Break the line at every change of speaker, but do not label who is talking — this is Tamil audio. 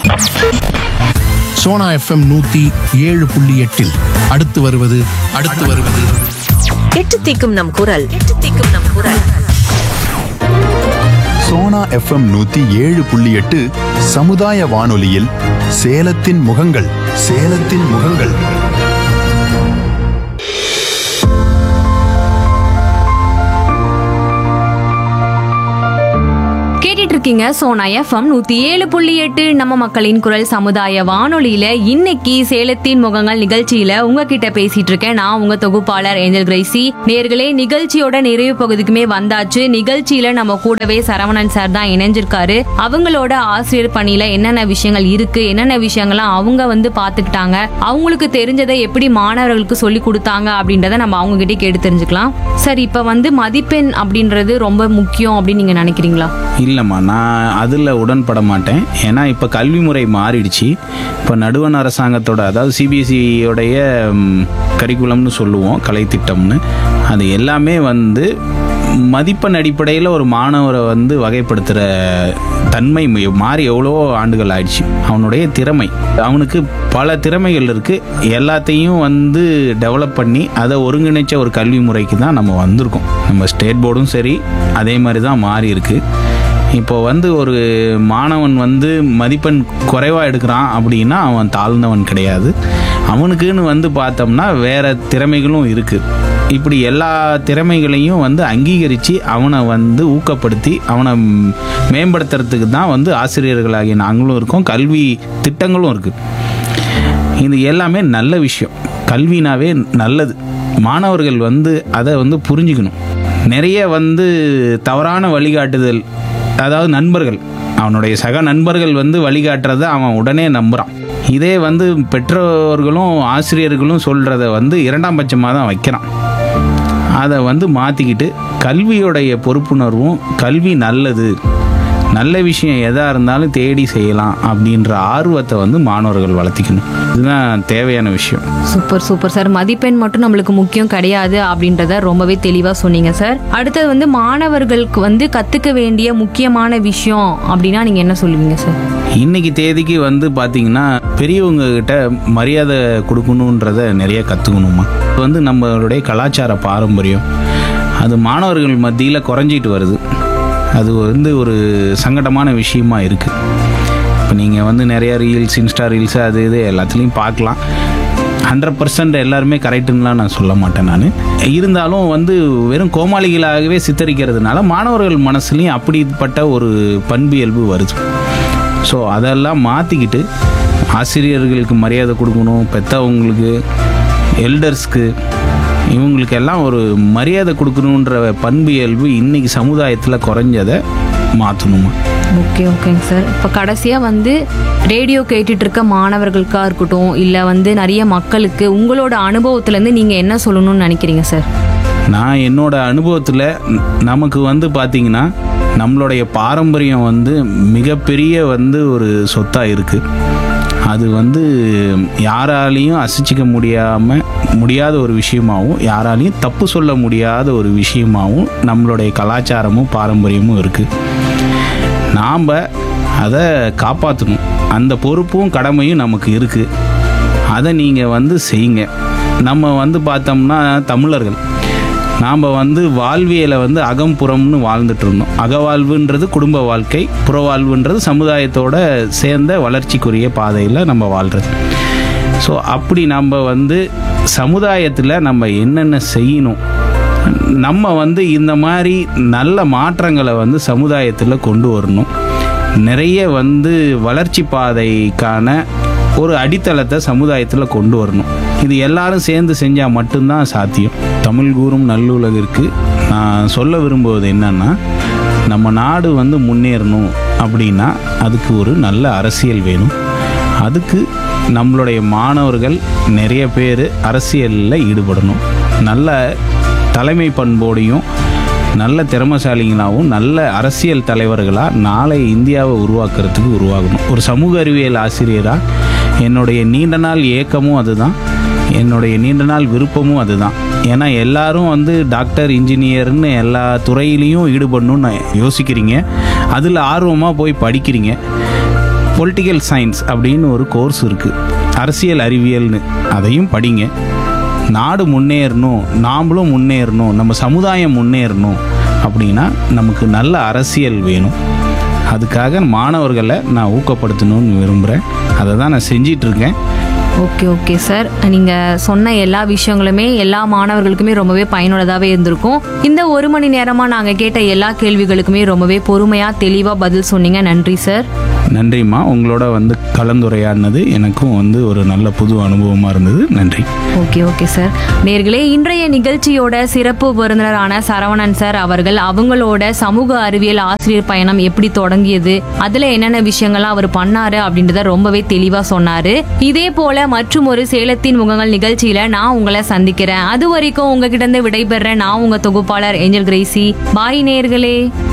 சோனா எஃப்எம் நூத்தி ஏழு புள்ளி எட்டில் அடுத்து வருவது அடுத்து வருவது
எட்டு தீக்கும் நம் குரல் எட்டு தீக்கும் நம் குரல்
சோனா எஃப்எம் நூத்தி ஏழு புள்ளி எட்டு சமுதாய வானொலியில் சேலத்தின் முகங்கள் சேலத்தின் முகங்கள்
கேட்டுட்டு இருக்கீங்க சோனா எஃப்எம் நூத்தி ஏழு புள்ளி எட்டு நம்ம மக்களின் குரல் சமுதாய வானொலியில இன்னைக்கு சேலத்தின் முகங்கள் நிகழ்ச்சியில உங்ககிட்ட பேசிட்டு இருக்கேன் நான் உங்க தொகுப்பாளர் ஏஞ்சல் கிரைசி நேர்களே நிகழ்ச்சியோட நிறைவு பகுதிக்குமே வந்தாச்சு நிகழ்ச்சியில நம்ம கூடவே சரவணன் சார் தான் இணைஞ்சிருக்காரு அவங்களோட ஆசிரியர் பணியில என்னென்ன விஷயங்கள் இருக்கு என்னென்ன விஷயங்கள்லாம் அவங்க வந்து பாத்துக்கிட்டாங்க அவங்களுக்கு தெரிஞ்சதை எப்படி மாணவர்களுக்கு சொல்லி கொடுத்தாங்க அப்படின்றத நம்ம அவங்க கிட்டே கேட்டு தெரிஞ்சுக்கலாம் சார் இப்ப வந்து மதிப்பெண் அப்படின்றது ரொம்ப முக்கியம் அப்படின்னு நீங்க நினைக்கிறீங்களா
இல்லைம்மா நான் அதில் உடன்பட மாட்டேன் ஏன்னா இப்போ கல்வி முறை மாறிடுச்சு இப்போ நடுவண் அரசாங்கத்தோட அதாவது சிபிஎஸ்சியோடைய கரிக்குலம்னு சொல்லுவோம் கலைத்திட்டம்னு அது எல்லாமே வந்து மதிப்பெண் அடிப்படையில் ஒரு மாணவரை வந்து வகைப்படுத்துகிற தன்மை ம- மாறி எவ்வளோ ஆண்டுகள் ஆயிடுச்சு அவனுடைய திறமை அவனுக்கு பல திறமைகள் இருக்குது எல்லாத்தையும் வந்து டெவலப் பண்ணி அதை ஒருங்கிணைச்ச ஒரு கல்வி முறைக்கு தான் நம்ம வந்திருக்கோம் நம்ம ஸ்டேட் போர்டும் சரி அதே மாதிரி தான் மாறி இருக்கு இப்போ வந்து ஒரு மாணவன் வந்து மதிப்பெண் குறைவாக எடுக்கிறான் அப்படின்னா அவன் தாழ்ந்தவன் கிடையாது அவனுக்குன்னு வந்து பார்த்தோம்னா வேற திறமைகளும் இருக்குது இப்படி எல்லா திறமைகளையும் வந்து அங்கீகரித்து அவனை வந்து ஊக்கப்படுத்தி அவனை ம், மேம்படுத்துறதுக்கு தான் வந்து ஆசிரியர்களாகிய நாங்களும் இருக்கோம் கல்வி திட்டங்களும் இருக்குது இது எல்லாமே நல்ல விஷயம் கல்வினாவே நல்லது மாணவர்கள் வந்து அதை வந்து புரிஞ்சுக்கணும் நிறைய வந்து தவறான வழிகாட்டுதல் அதாவது நண்பர்கள் அவனுடைய சக நண்பர்கள் வந்து வழிகாட்டுறத அவன் உடனே நம்புகிறான் இதே வந்து பெற்றோர்களும் ஆசிரியர்களும் சொல்கிறத வந்து இரண்டாம் பட்சமாக தான் வைக்கிறான் அதை வந்து மாற்றிக்கிட்டு கல்வியுடைய பொறுப்புணர்வும் கல்வி நல்லது நல்ல விஷயம் எதாக இருந்தாலும் தேடி செய்யலாம் அப்படின்ற ஆர்வத்தை வந்து மாணவர்கள் வளர்த்திக்கணும் இதுதான் தேவையான விஷயம்
சூப்பர் சூப்பர் சார் மதிப்பெண் மட்டும் நம்மளுக்கு முக்கியம் கிடையாது அப்படின்றத ரொம்பவே தெளிவா சொன்னீங்க சார் அடுத்தது வந்து மாணவர்களுக்கு வந்து கத்துக்க வேண்டிய முக்கியமான விஷயம் அப்படின்னா நீங்க என்ன சொல்லுவீங்க சார்
இன்னைக்கு தேதிக்கு வந்து பார்த்தீங்கன்னா பெரியவங்க கிட்ட மரியாதை கொடுக்கணுன்றத நிறைய கற்றுக்கணுமா இது வந்து நம்மளுடைய கலாச்சார பாரம்பரியம் அது மாணவர்கள் மத்தியில் குறைஞ்சிட்டு வருது அது வந்து ஒரு சங்கடமான விஷயமா இருக்குது இப்போ நீங்கள் வந்து நிறைய ரீல்ஸ் இன்ஸ்டா ரீல்ஸ் அது இது எல்லாத்துலேயும் பார்க்கலாம் ஹண்ட்ரட் பர்சன்ட் எல்லாருமே கரெக்டுன்னுலாம் நான் சொல்ல மாட்டேன் நான் இருந்தாலும் வந்து வெறும் கோமாளிகளாகவே சித்தரிக்கிறதுனால மாணவர்கள் மனசுலையும் அப்படிப்பட்ட ஒரு பண்பியல்பு வருது ஸோ அதெல்லாம் மாற்றிக்கிட்டு ஆசிரியர்களுக்கு மரியாதை கொடுக்கணும் பெற்றவங்களுக்கு எல்டர்ஸ்க்கு இவங்களுக்கு எல்லாம் ஒரு மரியாதை கொடுக்கணுன்ற பண்பியல்பு இன்னைக்கு சமுதாயத்தில் குறைஞ்சதை மாற்றணுமா
ஓகே ஓகேங்க சார் இப்போ கடைசியாக வந்து ரேடியோ கேட்டுட்டு இருக்க மாணவர்களுக்காக இருக்கட்டும் இல்லை வந்து நிறைய மக்களுக்கு உங்களோட அனுபவத்துலேருந்து நீங்கள் என்ன சொல்லணும்னு நினைக்கிறீங்க சார்
நான் என்னோட அனுபவத்தில் நமக்கு வந்து பார்த்தீங்கன்னா நம்மளுடைய பாரம்பரியம் வந்து மிகப்பெரிய வந்து ஒரு சொத்தாக இருக்குது அது வந்து யாராலையும் அசைச்சிக்க முடியாமல் முடியாத ஒரு விஷயமாகவும் யாராலையும் தப்பு சொல்ல முடியாத ஒரு விஷயமாகவும் நம்மளுடைய கலாச்சாரமும் பாரம்பரியமும் இருக்குது நாம் அதை காப்பாற்றணும் அந்த பொறுப்பும் கடமையும் நமக்கு இருக்குது அதை நீங்கள் வந்து செய்யுங்க நம்ம வந்து பார்த்தோம்னா தமிழர்கள் நாம் வந்து வாழ்வியலை வந்து அகம்புறம்னு வாழ்ந்துட்டு இருந்தோம் அகவாழ்வுன்றது குடும்ப வாழ்க்கை புறவாழ்வுன்றது சமுதாயத்தோட சேர்ந்த வளர்ச்சிக்குரிய பாதையில் நம்ம வாழ்கிறது ஸோ அப்படி நம்ம வந்து சமுதாயத்தில் நம்ம என்னென்ன செய்யணும் நம்ம வந்து இந்த மாதிரி நல்ல மாற்றங்களை வந்து சமுதாயத்தில் கொண்டு வரணும் நிறைய வந்து வளர்ச்சி பாதைக்கான ஒரு அடித்தளத்தை சமுதாயத்தில் கொண்டு வரணும் இது எல்லாரும் சேர்ந்து செஞ்சால் மட்டும்தான் சாத்தியம் தமிழ் கூறும் நல்லுலகிற்கு நான் சொல்ல விரும்புவது என்னன்னா நம்ம நாடு வந்து முன்னேறணும் அப்படின்னா அதுக்கு ஒரு நல்ல அரசியல் வேணும் அதுக்கு நம்மளுடைய மாணவர்கள் நிறைய பேர் அரசியலில் ஈடுபடணும் நல்ல தலைமை பண்போடையும் நல்ல திறமசாலிகளாகவும் நல்ல அரசியல் தலைவர்களாக நாளை இந்தியாவை உருவாக்குறதுக்கு உருவாகணும் ஒரு சமூக அறிவியல் ஆசிரியராக என்னுடைய நீண்ட நாள் ஏக்கமும் அதுதான் என்னுடைய நீண்ட நாள் விருப்பமும் அதுதான் ஏன்னா எல்லாரும் வந்து டாக்டர் இன்ஜினியர்னு எல்லா துறையிலையும் ஈடுபடணும்னு யோசிக்கிறீங்க அதில் ஆர்வமாக போய் படிக்கிறீங்க பொலிட்டிக்கல் சயின்ஸ் அப்படின்னு ஒரு கோர்ஸ் இருக்குது அரசியல் அறிவியல்னு அதையும் படிங்க நாடு முன்னேறணும் நாமளும் முன்னேறணும் நம்ம சமுதாயம் முன்னேறணும் அப்படின்னா நமக்கு நல்ல அரசியல் வேணும் அதுக்காக மாணவர்களை நான் ஊக்கப்படுத்தணும்னு விரும்புகிறேன் அதை தான் நான் செஞ்சிட்ருக்கேன்
ஓகே ஓகே சார் நீங்கள் சொன்ன எல்லா விஷயங்களுமே எல்லா மாணவர்களுக்குமே ரொம்பவே பயனுள்ளதாகவே இருந்திருக்கும் இந்த ஒரு மணி நேரமாக நாங்கள் கேட்ட எல்லா கேள்விகளுக்குமே ரொம்பவே பொறுமையாக தெளிவாக பதில் சொன்னீங்க நன்றி சார்
நன்றிம்மா உங்களோட வந்து கலந்துரையாடினது எனக்கும் வந்து ஒரு நல்ல புது அனுபவமாக இருந்தது நன்றி
ஓகே ஓகே சார் நேர்களே இன்றைய நிகழ்ச்சியோட சிறப்பு விருந்தினரான சரவணன் சார் அவர்கள் அவங்களோட சமூக அறிவியல் ஆசிரியர் பயணம் எப்படி தொடங்கியது அதுல என்னென்ன விஷயங்கள்லாம் அவர் பண்ணாரு அப்படின்றத ரொம்பவே தெளிவா சொன்னாரு இதே போல மற்றும் ஒரு சேலத்தின் முகங்கள் நிகழ்ச்சியில நான் உங்களை சந்திக்கிறேன் அது வரைக்கும் உங்ககிட்ட இருந்து விடைபெறேன் நான் உங்க தொகுப்பாளர் ஏஞ்சல் கிரேசி பாய் நேர்களே